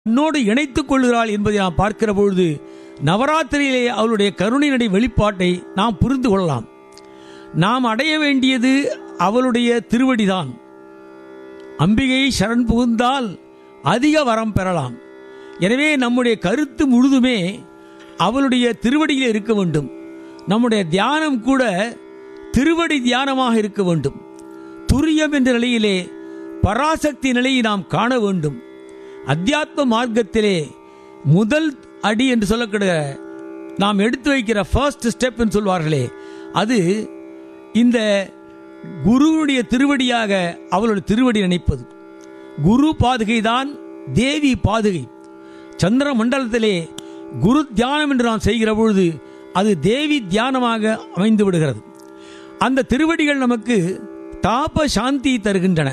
என்னோடு இணைத்துக் கொள்கிறாள் என்பதை நாம் பார்க்கிற பொழுது நவராத்திரியிலே அவளுடைய கருணையினுடைய வெளிப்பாட்டை நாம் புரிந்து கொள்ளலாம் நாம் அடைய வேண்டியது அவளுடைய திருவடிதான் அம்பிகையை சரண் புகுந்தால் அதிக வரம் பெறலாம் எனவே நம்முடைய கருத்து முழுதுமே அவளுடைய திருவடியில் இருக்க வேண்டும் நம்முடைய தியானம் கூட திருவடி தியானமாக இருக்க வேண்டும் துரியம் என்ற நிலையிலே பராசக்தி நிலையை நாம் காண வேண்டும் அத்தியாத்ம மார்க்கத்திலே முதல் அடி என்று சொல்லக்கூடிய நாம் எடுத்து வைக்கிற ஃபர்ஸ்ட் ஸ்டெப் என்று சொல்வார்களே அது இந்த குருவுடைய திருவடியாக அவளுடைய திருவடி நினைப்பது குரு பாதுகை தான் தேவி பாதுகை சந்திர மண்டலத்திலே குரு தியானம் என்று நாம் செய்கிற பொழுது அது தேவி தியானமாக அமைந்து விடுகிறது அந்த திருவடிகள் நமக்கு தாப சாந்தி தருகின்றன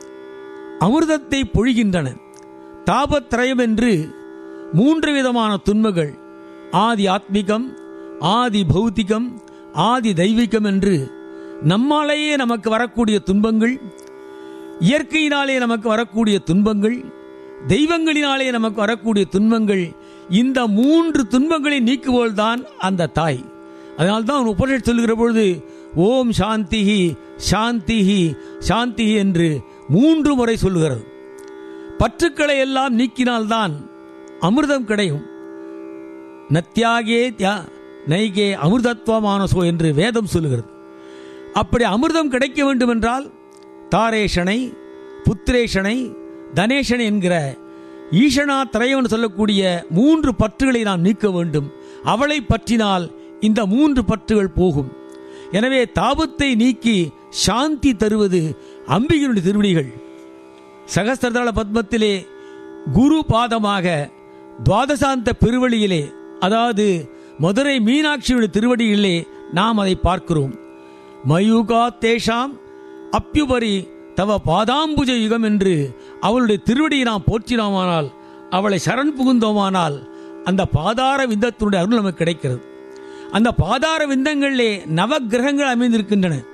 அமிர்தத்தை பொழிகின்றன தாபத்ரயம் என்று மூன்று விதமான துன்பங்கள் ஆதி ஆத்மிகம் ஆதி பௌத்திகம் ஆதி தெய்வீகம் என்று நம்மாலேயே நமக்கு வரக்கூடிய துன்பங்கள் இயற்கையினாலே நமக்கு வரக்கூடிய துன்பங்கள் தெய்வங்களினாலே நமக்கு வரக்கூடிய துன்பங்கள் இந்த மூன்று துன்பங்களை நீக்குவோல் தான் அந்த தாய் அதனால்தான் உபனிஷத் சொல்லுகிற பொழுது ஓம் சாந்திஹி சாந்திஹி சாந்திஹி என்று மூன்று முறை சொல்லுகிறது பற்றுக்களை எல்லாம் நீக்கினால்தான் அமிர்தம் கிடைக்கும் நத்தியாகே தியா நைகே அமிர்தத்வமானசோ என்று வேதம் சொல்லுகிறது அப்படி அமிர்தம் கிடைக்க வேண்டும் என்றால் தாரேஷனை புத்திரேஷனை தனேஷனை என்கிற ஈஷனா திரையவன் சொல்லக்கூடிய மூன்று பற்றுகளை நாம் நீக்க வேண்டும் அவளை பற்றினால் இந்த மூன்று பற்றுகள் போகும் எனவே தாபத்தை நீக்கி சாந்தி தருவது அம்பிகையினுடைய திருவடிகள் சகஸ்திரதள பத்மத்திலே குரு பாதமாக துவாதசாந்த பெருவழியிலே அதாவது மதுரை மீனாட்சியுடைய திருவடியிலே நாம் அதை பார்க்கிறோம் மயூகா தேஷாம் அப்யுபரி தவ பாதாம்புஜ யுகம் என்று அவளுடைய திருவடியை நாம் போற்றினோமானால் அவளை சரண் புகுந்தோமானால் அந்த பாதார விந்தத்தினுடைய அருள் நமக்கு கிடைக்கிறது அந்த பாதார விந்தங்களிலே நவ கிரகங்கள் அமைந்திருக்கின்றன